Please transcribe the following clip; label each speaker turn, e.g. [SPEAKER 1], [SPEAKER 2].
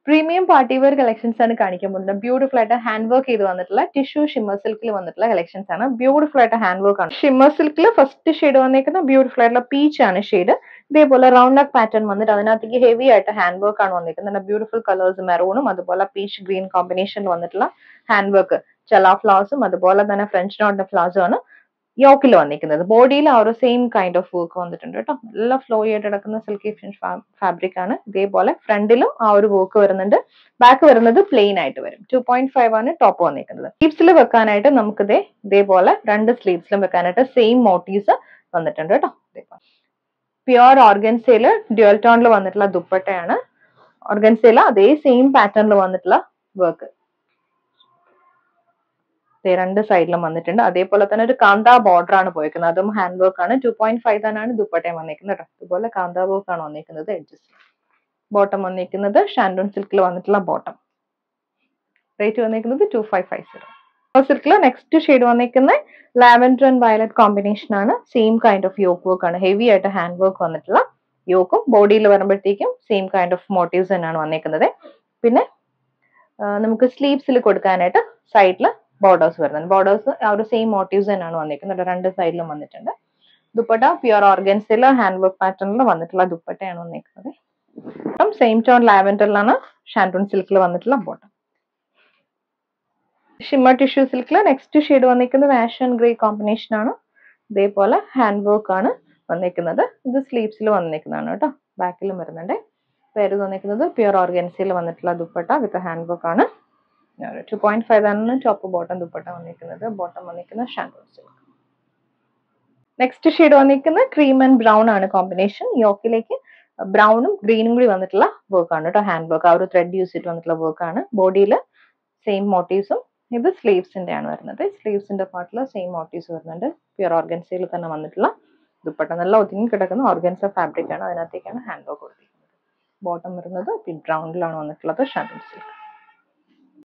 [SPEAKER 1] premium party wear collections ആണ് കാണിക്കാൻ പോകുന്നത് ബ്യൂട്ടിഫുൾ ആയിട്ട് ഹാൻഡ് വർക്ക് ചെയ്ത് വന്നിട്ടുള്ള ടിഷ്യൂ ഷിമ്മർ സിൽക്കിൽ വന്നിട്ടുള്ള കളക്ഷൻസ് ആണ് ബ്യൂട്ടിഫുൾ ആയിട്ട് ഹാൻഡ് വർക്ക് ആണ് ഷിമ്മർ സിൽക്കിൽ ഫസ്റ്റ് ഷെയ്ഡ് വന്നേക്കുന്ന ബ്യൂട്ടിഫുൾ ആയിട്ടുള്ള പീച്ച് ആണ് ഷെയ്ഡ് ഇതേപോലെ റൗണ്ട് നെക്ക് പാറ്റേൺ വന്നിട്ട് അതിനകത്തേക്ക് ഹെവി ആയിട്ട് ഹാൻഡ് വർക്ക് ആണ് വന്നിരിക്കുന്നത് ബ്യൂട്ടിഫുൾ കളേഴ്സ് മെറൂണും അതുപോലെ പീച്ച് ഗ്രീൻ കോമ്പിനേഷനിൽ വന്നിട്ടുള്ള ഹാൻഡ് വർക്ക് ചല ഫ്ലവേഴ്സും അതുപോലെ തന്നെ ഫ്രഞ്ച് നോട്ടിന്റെ ഫ്ലവേഴ്സും ആണ് യോക്കിൽ വന്നിരിക്കുന്നത് ബോഡിയിൽ ആ ഒരു സെയിം കൈൻഡ് ഓഫ് വർക്ക് വന്നിട്ടുണ്ട് കേട്ടോ നല്ല ഫ്ലോ ആയിട്ട് കിടക്കുന്ന സിൽക്കി ഫിനിഷ് ഫാബ്രിക് ആണ് ഇതേപോലെ ഫ്രണ്ടിലും ആ ഒരു വർക്ക് വരുന്നുണ്ട് ബാക്ക് വരുന്നത് പ്ലെയിൻ ആയിട്ട് വരും ടു പോയിന്റ് ഫൈവ് ആണ് ടോപ്പ് വന്നിരിക്കുന്നത് സ്ലീവ്സിൽ വെക്കാനായിട്ട് നമുക്ക് ഇതേ ഇതേപോലെ രണ്ട് സ്ലീവ്സിലും വെക്കാനായിട്ട് സെയിം മോട്ടീവ്സ് വന്നിട്ടുണ്ട് കേട്ടോ പ്യുവർ ഓർഗൻസയില് ഡ്യുവൽ ടോണിൽ വന്നിട്ടുള്ള ദുപ്പട്ടയാണ് ഓർഗൻസയില അതേ സെയിം പാറ്റേണിൽ വന്നിട്ടുള്ള വർക്ക് രണ്ട് സൈഡിലും വന്നിട്ടുണ്ട് അതേപോലെ തന്നെ ഒരു കാന്ത ബോർഡർ ആണ് പോയിരിക്കുന്നത് അതും ഹാൻഡ് വർക്ക് ആണ് ടു പോയിന്റ് ഫൈവ് തന്നെയാണ് ദുപ്പട്ടയും വന്നിരിക്കുന്നത് കേട്ടോ അതുപോലെ കാന്ത വർക്ക് ആണ് വന്നിരിക്കുന്നത് എഡ്ജസ് ബോട്ടം വന്നിരിക്കുന്നത് ഷാൻഡോൺ സിൽക്കിൽ വന്നിട്ടുള്ള ബോട്ടം റേറ്റ് വന്നിരിക്കുന്നത് ടു ഫൈവ് ഫൈവ് സീറോ സിൽക്കിൽ നെക്സ്റ്റ് ഷെയ്ഡ് വന്നിരിക്കുന്നത് ലാവൻഡർ ആൻഡ് വയലറ്റ് കോമ്പിനേഷൻ ആണ് same kind of yoke work ആണ് ഹെവി ആയിട്ട് ഹാൻഡ് വർക്ക് വന്നിട്ടുള്ള യോക്കും ബോഡിയിൽ വരുമ്പോഴത്തേക്കും സെയിം കൈൻഡ് ഓഫ് മോട്ടീവ്സ് തന്നെയാണ് വന്നിരിക്കുന്നത് പിന്നെ നമുക്ക് സ്ലീവ്സിൽ കൊടുക്കാനായിട്ട് സൈഡിൽ ബോർഡേഴ്സ് വരുന്നുണ്ട് ബോർഡേഴ്സ് ആ ഒരു സെയിം മോട്ടീവ്സ് തന്നെയാണ് വന്നിരിക്കുന്നത് രണ്ട് സൈഡിലും വന്നിട്ടുണ്ട് ദുപ്പട്ട പ്യുവർ ഓർഗൻസിൽ ഹാൻഡ് വർക്ക് പാറ്റേണിൽ വന്നിട്ടുള്ള ദുപ്പട്ടയാണ് വന്നിരിക്കുന്നത് ബോട്ടം സെയിം ടോൺ ലാവൻഡറിലാണ് ഷാൻഡൂൺ സിൽക്കിൽ വന്നിട്ടുള്ള ബോട്ടം ഷിമ്മർ ടിഷ്യൂ സിൽക്കിൽ നെക്സ്റ്റ് ഷെയ്ഡ് വന്നിരിക്കുന്നത് ആഷ് ആൻഡ് ഗ്രേ കോമ്പിനേഷൻ ആണ് ഇതേപോലെ ഹാൻഡ് വർക്ക് ആണ് വന്നിരിക്കുന്നത് ഇത് സ്ലീവ്സിൽ വന്നിരിക്കുന്നതാണ് കേട്ടോ ബാക്കിലും വരുന്നുണ്ട് പേര് വന്നിരിക്കുന്നത് പ്യുവർ ഓർഗൻസിൽ വന്നിട്ടുള്ള ദുപ്പട്ട വിത്ത് ഹാൻഡ് വർക്ക് ആണ് ടു പോയിന്റ് ഫൈവ് ആണ് ടോപ്പ് ബോട്ടം ദുപ്പട്ട വന്നിരിക്കുന്നത് ബോട്ടം വന്നിരിക്കുന്നത് ഷാൻഡോൺ സിൽക്ക് നെക്സ്റ്റ് ഷെയ്ഡ് വന്നിരിക്കുന്നത് ക്രീം ആൻഡ് ബ്രൗൺ ആണ് കോമ്പിനേഷൻ യോക്കിലേക്ക് ബ്രൗണും ഗ്രീനും കൂടി വന്നിട്ടുള്ള വർക്ക് ആണ് കേട്ടോ ഹാൻഡ് വർക്ക് ആ ഒരു ത്രെഡ് യൂസ് ചെയ്തിട്ട് വന്നിട്ടുള്ള വർക്ക് ആണ് ബോഡിയിൽ സെയിം മോട്ടീവ്സും ഇത് സ്ലീവ്സിന്റെ ആണ് വരുന്നത് സ്ലീവ്സിന്റെ പാർട്ടിൽ സെയിം മോട്ടീവ്സ് വരുന്നുണ്ട് പ്യുർ ഓർഗൻസയിൽ തന്നെ വന്നിട്ടുള്ള ദുപ്പട്ട നല്ല ഒതുങ്ങി കിടക്കുന്ന ഓർഗൻസ ഫാബ്രിക് ആണ് അതിനകത്തേക്കാണ് ഹാൻഡ് വർക്ക് കൊടുത്തിരിക്കുന്നത് ബോട്ടം വരുന്നത് ബ്രൗണിലാണ് വന്നിട്ടുള്ളത് ഷാൻഡോൺ സിൽക്ക്